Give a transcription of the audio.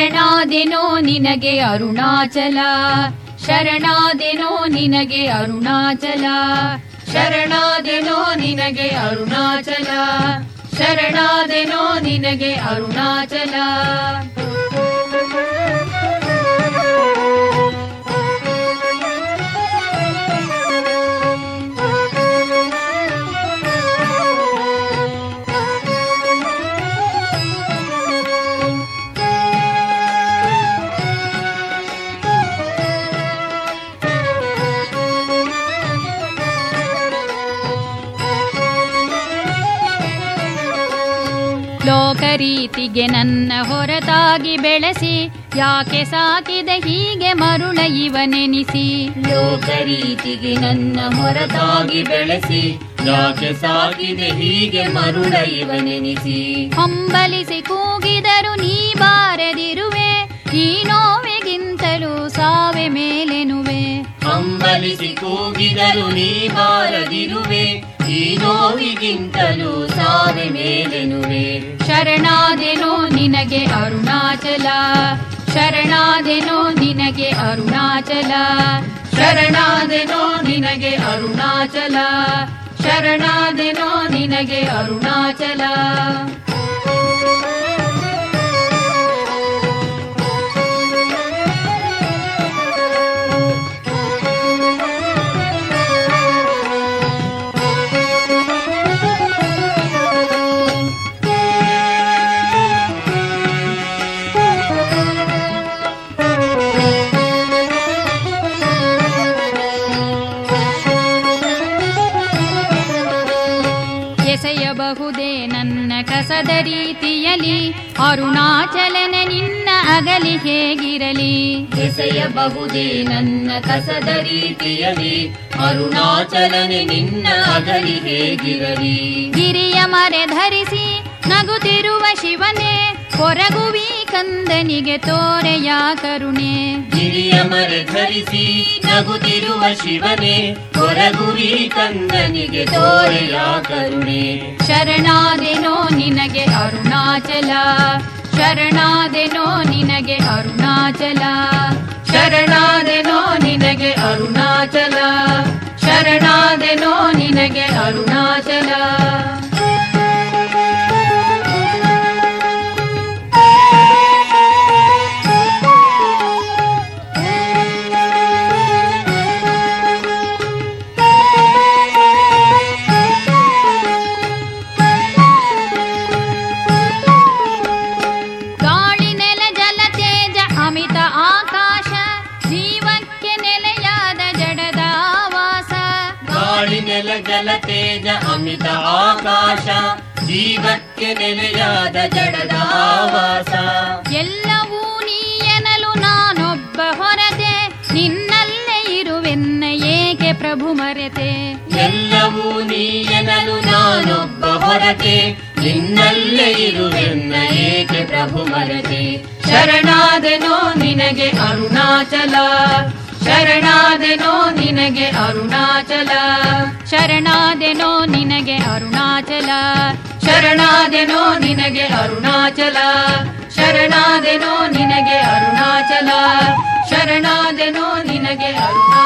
ಶರಣಾದೆನೋ ನಿನಗೆ ಅರುಣಾಚಲ ಶರಣಾದೆನೋ ನಿನಗೆ ಅರುಣಾಚಲ ಶರಣಾದೆನೋ ನಿನಗೆ ಅರುಣಾಚಲ ಶರಣಾದೆನೋ ನಿನಗೆ ಅರುಣಾಚಲ ಲೋಕರೀತಿಗೆ ನನ್ನ ಹೊರತಾಗಿ ಬೆಳೆಸಿ ಯಾಕೆ ಸಾಕಿದ ಹೀಗೆ ಮರುಳ ಇವನೆನಿಸಿ ಲೋಕರೀತಿಗೆ ನನ್ನ ಹೊರತಾಗಿ ಬೆಳೆಸಿ ಯಾಕೆ ಸಾಕಿದೆ ಹೀಗೆ ಮರುಳ ಇವನೆನಿಸಿ ಹಂಬಲಿಸಿ ಕೂಗಿದರು ನೀ ಬಾರದಿರುವೆ ಈ ನೋವಿಗಿಂತಲೂ ಸಾವೆ ಮೇಲೆನುವೆ ಹಂಬಲಿಸಿ ಕೂಗಿದರು ನೀ ಬಾರದಿರುವೆ ಈ ನೋವಿಗಿಂತಲೂ ಸಾವೆ ಮೇಲೆನುವೆ ಶರಣಾದೆನೋ ನಿನಗೆ ಅರುಣಾಚಲ ಶರಣಾದೆನೋ ನಿನಗೆ ಅರುಣಾಚಲ ಶರಣಾದೆನೋ ನಿನಗೆ ಅರುಣಾಚಲ ಶರಣಾದೆನೋ ನಿನಗೆ ಅರುಣಾಚಲ ಎಸೆಯಬಹುದೇ ನನ್ನ ಕಸದ ರೀತಿಯಲಿ ಅರುಣಾಚಲನ ನಿನ್ನ ಅಗಲಿ ಹೇಗಿರಲಿ ಎಸೆಯಬಹುದೇ ನನ್ನ ಕಸದ ರೀತಿಯಲ್ಲಿ ಅರುಣಾಚಲನೆ ನಿನ್ನ ಅಗಲಿ ಹೇಗಿರಲಿ ಗಿರಿಯ ಮರೆ ಧರಿಸಿ ನಗುತ್ತಿರುವ ಶಿವನೇ ಕೊರಗುವಿ ಕಂದನಿಗೆ ತೋರೆಯ ಕರುಣೆ ಗಿರಿಯ ಮರೆ ಧರಿಸಿ ನಗುತ್ತಿರುವ ಶಿವನೇ ಕೊರಗುವಿ ಕಂದನಿಗೆ ತೋರೆಯ ಕರುಣೆ ಶರಣಾದೆನೋ ನಿನಗೆ ಅರುಣಾಚಲ ಶರಣಾದೆನೋ ನಿನಗೆ ಅರುಣಾಚಲ ಶರಣಾದೆನೋ ನಿನಗೆ ಅರುಣಾಚಲ ಶರಣಾದೆನೋ ನಿನಗೆ ಅರುಣಾಚಲ ಗಾಳಿ ನೆಲ ಜಲ ತೇಜ ಅಮಿತ ಆಕಾಶ ಜೀವಕ್ಕೆ ನೆಲೆಯಾದ ಜಡದ ಆವಾಸ ಗಾಳಿ ನೆಲ ಜಲ ತೇಜ ಅಮಿತ ಆಕಾಶ ಜೀವಕ್ಕೆ ನೆಲೆಯಾದ ಜಡದ ಆವಾಸ ಎಲ್ಲವೂ ನೀ ಎನ್ನಲು ನಾನೊಬ್ಬ ಹೊರತೆ ನಿನ್ನಲ್ಲೇ ಇರುವೆನ್ನ ಏಕೆ ಪ್ರಭು ಮರೆತೆ ಎಲ್ಲವೂ ನೀಯನಲು ನಾನೊಬ್ಬ ಹೊರತೆ ನಿನ್ನಲ್ಲೇ ಇರುವೆನ್ನ ಏಕೆ ಪ್ರಭು ಮರತೆ ಶರಣಾದೆನೋ ನಿನಗೆ ಅರುಣಾಚಲ ಶರಣಾದೆನೋ ನಿನಗೆ ಅರುಣಾಚಲ ಶರಣಾದೆನೋ ನಿನಗೆ ಅರುಣಾಚಲ ಶರಣಾದೆನೋ ನಿನಗೆ ಅರುಣಾಚಲ ಶರಣಾದೆನೋ ನಿನಗೆ ಅರುಣಾಚಲ ಶರಣಾದೆನೋ ನಿನಗೆ ಅರುಣಾಚಲ